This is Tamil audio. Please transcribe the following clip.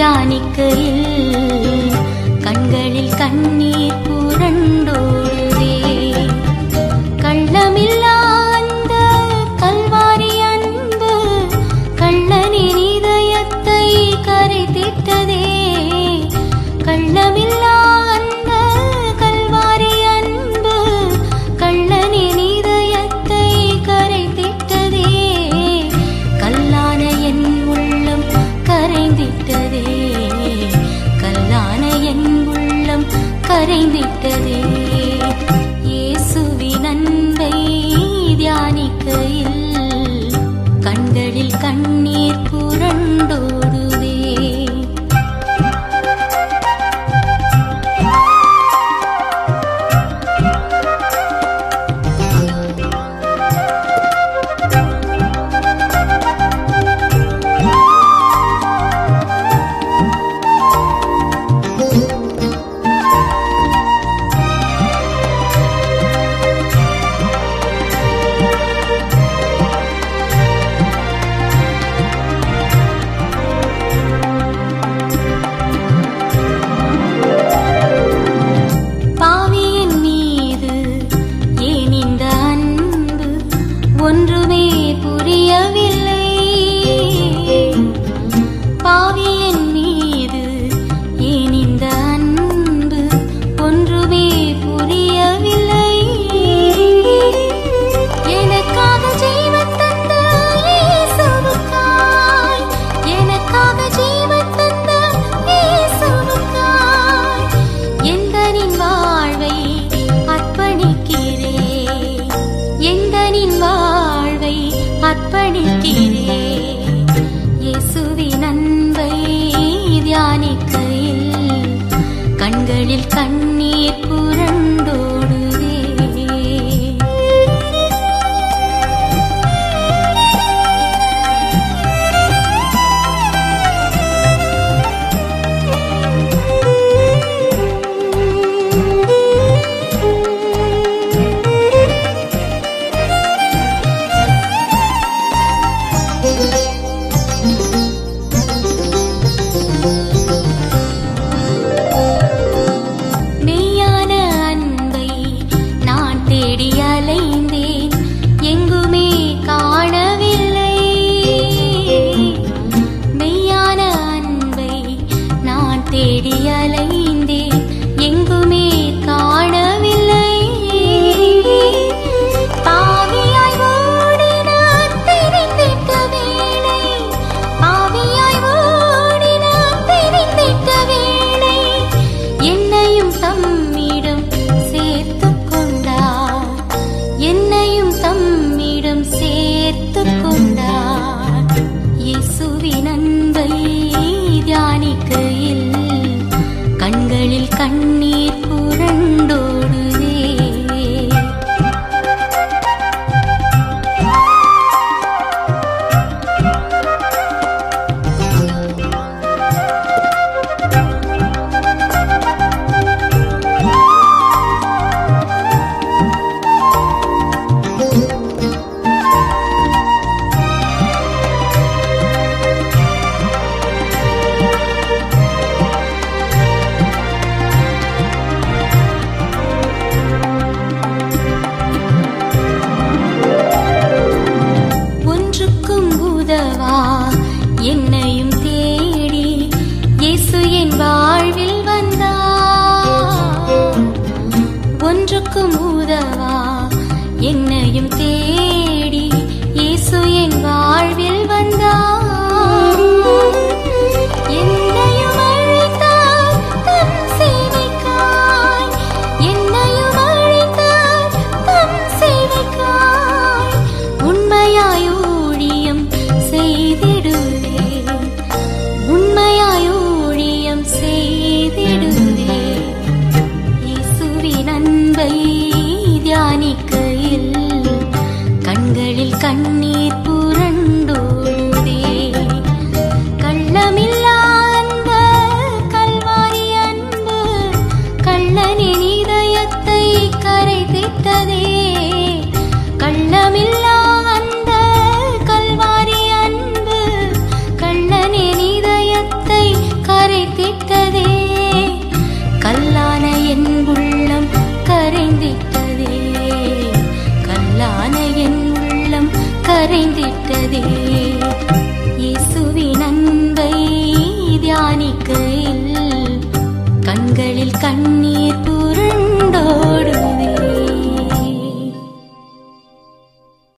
தியானிக்கையில் கண்களில் கண்ணீர் புரண்டோடுதே கள்ளமில்லா அந்த கல்வாரி அன்பு கள்ளனின் இதயத்தை கரைத்திட்டதே கள்ளமில்லா அந்த கல்வாரி அன்பு கள்ளனின் இதயத்தை கரைத்திட்டதே கல்லான என் உள்ளம் கரைந்திட்டதே கல்லான என் உள்ளம் கரைந்திட்டதே இயேசுவின் அன்பை தியானிக்கையில் கண்களில் கண்ணீர் புரண்டோடுதே பாவியின் மீது ஏன் இந்த அன்பு ஒன்றுமே புரியவில்லை பாவியின் மீது ஏன் இந்த அன்பு ஒன்றுமே புரியவில்லை எனக்காக ஜீவன் தந்த இயேசுவுக்காய் எனக்காக ஜீவன் தந்த இயேசுவுக்காய் எந்தனின் வாழ்வை அர்ப்பணிக்கிறேன் எந்தனின் வாழ்வை அர்ப்பணிக்கிறேன் இயேசுவின் அன்பை தியானிக்கையில் கண்களில் கண்ணீர் புரண்டோடுதே மெய்யான அன்பை நான் தேடி அலைந்தேன் எங்குமே காணவில்லை மெய்யான அன்பை நான் தேடி அலைந்தேன் எங்குமே காணவில்லை பாவியாய் ஓடி நான் தெரிந்திட்ட வேளை பாவியாய் ஓடி நான் தெரிந்திட்ட வேளை என்னையும் தம்மிடம் சேர்த்துக் கொண்டார் என்னையும் தம்மிடம் சேர்த்துக் கொண்டார் இயேசுவின் அன்பை தியானிக்கையில் கண்களில் கண்ணீர் புரண்டோடுதே ஒன்றுக்கும் உதவா என்னையும் தேடி இயேசு என் வாழ்வில் வந்தார் ஒன்றுக்கும் உதவா என்னையும் தேடி இயேசு என் வாழ்வில் வந்தார் என்னையும் அழைத்தார் தம் சேவைக்காய் என்னையும் அழைத்தார் தம் சேவைக்காய் உண்மையாய் ஊழியம் செய்திடுவேன் உண்மையாய் ஊழியம் செய் கரைந்திட்டதே இயேசுவின் அன்பை தியானிக்கையில் கண்களில் கண்ணீர்